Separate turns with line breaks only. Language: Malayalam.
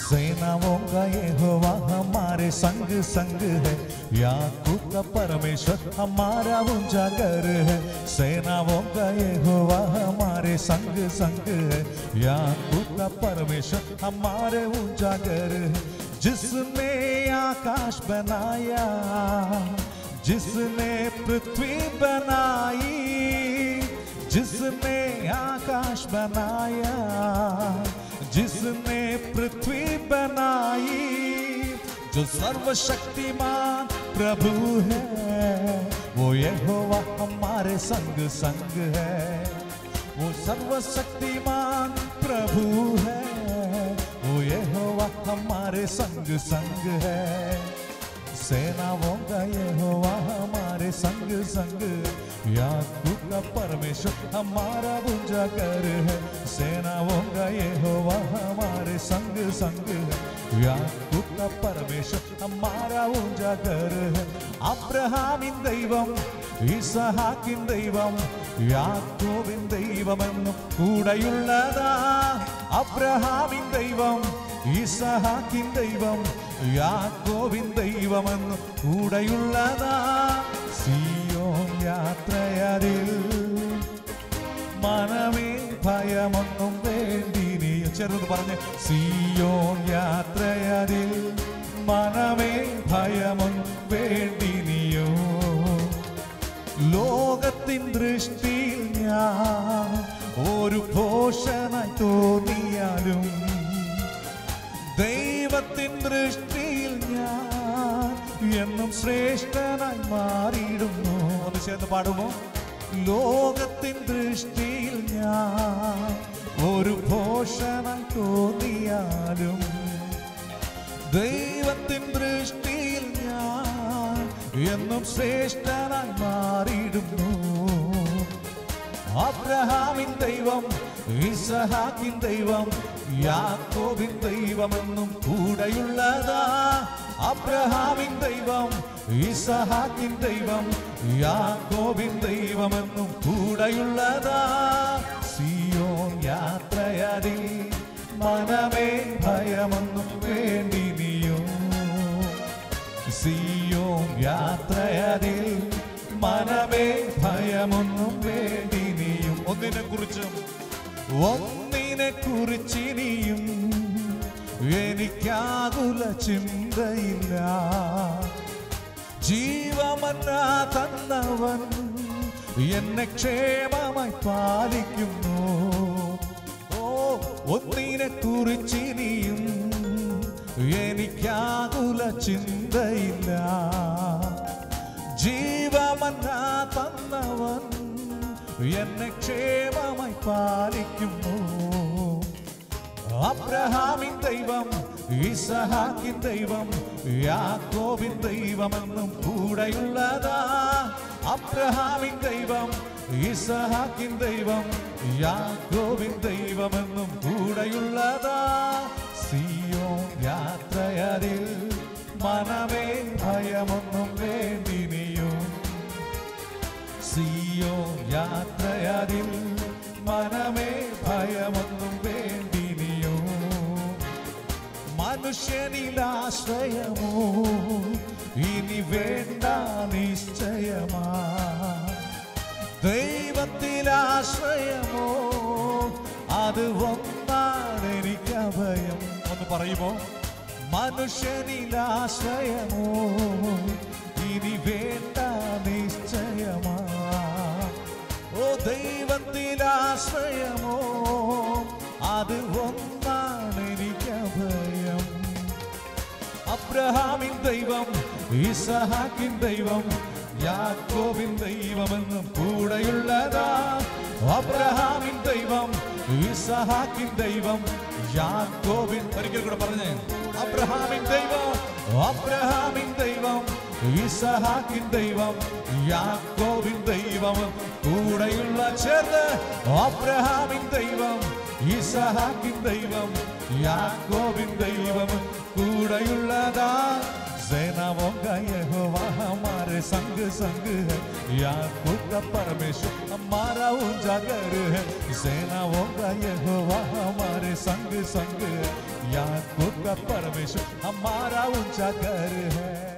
सेनाओं का यहोवा हमारे संग संग है याकूब का परमेश्वर हमारा उजागर है सेनाओं का यहोवा हमारे संग संग है याकूब का परमेश्वर हमारे उजागर है जिसने आकाश बनाया जिसने पृथ्वी बनाई जिसने आकाश बनाया जिसने पृथ्वी बनाई जो सर्वशक्तिमान प्रभु है वो यहोवा हमारे संग संग है वो सर्वशक्तिमान प्रभु है वो यहोवा हमारे संग संग है सेनाओं का यहोवा हमारे संग संग याकूब का परमेश्वर हमारा उजागर है सेनाओं का यहोवा हमारे संग संग है याकूब का परमेश्वर हमारा उजागर है അബ്രഹാമിൻ ദൈവം ഇസഹാക്കിൻ ദൈവം യാക്കോബിൻ ദൈവമെന്നും കൂടെയുള്ളതാ അബ്രഹാമിൻ ദൈവം ഇസഹാക്കിൻ ദൈവം യാക്കോബിൻ ദൈവമെന്നും കൂടെയുള്ളതാ സിയോൻ യാത്രയതിൽ മനമേ ഭയമൊന്നും വേണ്ടി നീ ചേർന്ന് പറഞ്ഞ് സിയോൻ യാത്രയതിൽ മനമേ ഭയമൊന്നും വേണ്ടി നീയോ ലോകത്തിൻ ദൃഷ്ടിയിൽ ഞാൻ ഒരു ഘോഷനായി തോന്നിയാലും ദൈവത്തിൻ ദൃഷ്ടിയിൽ ഞാൻ എന്നും ശ്രേഷ്ഠനായി മാറിയിടുന്നു ഒന്ന് ചേർന്ന് പാടുമോ ലോകത്തിൻ ദൃഷ്ടിയിൽ ഞാൻ ഒരു ഭോഷനായി തോന്നിയാലും ദൈവത്തിൻ ദൃഷ്ടിയിൽ ഞാൻ എന്നും ശ്രേഷ്ഠനായി മാറിയിടുന്നു അബ്രഹാമിൻ ദൈവം ഇസഹാക്കിൻ ദൈവം യാക്കോബിൻ ദൈവമെന്നും കൂടെയുള്ളതാ അബ്രഹാമിൻ ദൈവം ഇസഹാക്കിൻ ദൈവം യാക്കോബിൻ ദൈവമെന്നും കൂടെയുള്ളതാ സിയോൻ യാത്രയതിൽ മനമേ ഭയമൊന്നും വേണ്ടി നീയോ സിയോൻ യാത്രയതിൽ മനമേ ഭയമൊന്നും വേണ്ടി നീയും ഒന്നിനെ കുറിച്ചും ഒന്നിനെ കുറിച്ചിനിയും എനിക്കാകുല ചിന്തയില്ല ജീവമന്ന തന്നവൻ എന്നെ ക്ഷേമമായി പാലിക്കുന്നു ഓ ഒന്നിനെ കുറിച്ചിനിയും എനിക്കാകുല ചിന്തയില്ല ജീവമന്ന തന്നവൻ എന്നെ ക്ഷേമമായി പാലിക്കുന്നു അബ്രഹാമിൻ ദൈവം ഇസഹാക്കിൻ ദൈവം യാക്കോബിൻ ദൈവമെന്നും കൂടെയുള്ളതാ അബ്രഹാമിൻ ദൈവം ഇസഹാക്കിൻ ദൈവം യാക്കോബിൻ ദൈവമെന്നും കൂടെയുള്ളതാ സിയോ യാത്രയതിൽ മനമേ ഭയമൊന്നും വേണ്ടി നീയും സിയോ യാത്രയതിൽ മനമേ ഭയമൊന്നും വേണ്ടി നീയോ മനുഷ്യനിലാശ്രയമോ ഇനി വേണ്ട നിശ്ചയമാ ദൈവത്തിലാശ്രയമോ അത് ഒന്നാണ് എനിക്ക് അഭയം ഒന്ന് പറയുമോ മനുഷ്യനിലാശ്രയമോ ഇനി വേണ്ട നിശ്ചയമാ ഓ ദൈവത്തിലാശ്രയമോ അത് ഒന്നാണ് എനിക്ക് അഭയം അബ്രഹാമിൻ ദൈവം ഇസഹാക്കിൻ ദൈവം യാക്കോബിൻ ദൈവമെന്നും കൂടെയുള്ളതാ അബ്രഹാമിൻ ദൈവം ഇസഹാക്കിൻ ദൈവം യാക്കോബിൻ ഒരിക്കൽ കൂടെ പറഞ്ഞേ അബ്രഹാമിൻ ദൈവം അബ്രഹാമിൻ ദൈവം ഇസഹാക്കിൻ ദൈവം യാക്കോബിൻ ദൈവം കൂടെയുള്ള ചേർന്ന് അബ്രഹാമിൻ ദൈവം ഇസഹാക്കിൻ ദൈവം യാക്കോബിൻ ദൈവം കൂടെയുള്ളതാ सेनाओं का यहोवा हमारे संग संग है याकूब का परमेश्वर हमारा ऊंचा घर है सेनाओं का यहोवा हमारे संग संग है याकूब का परमेश्वर हमारा ऊंचा घर है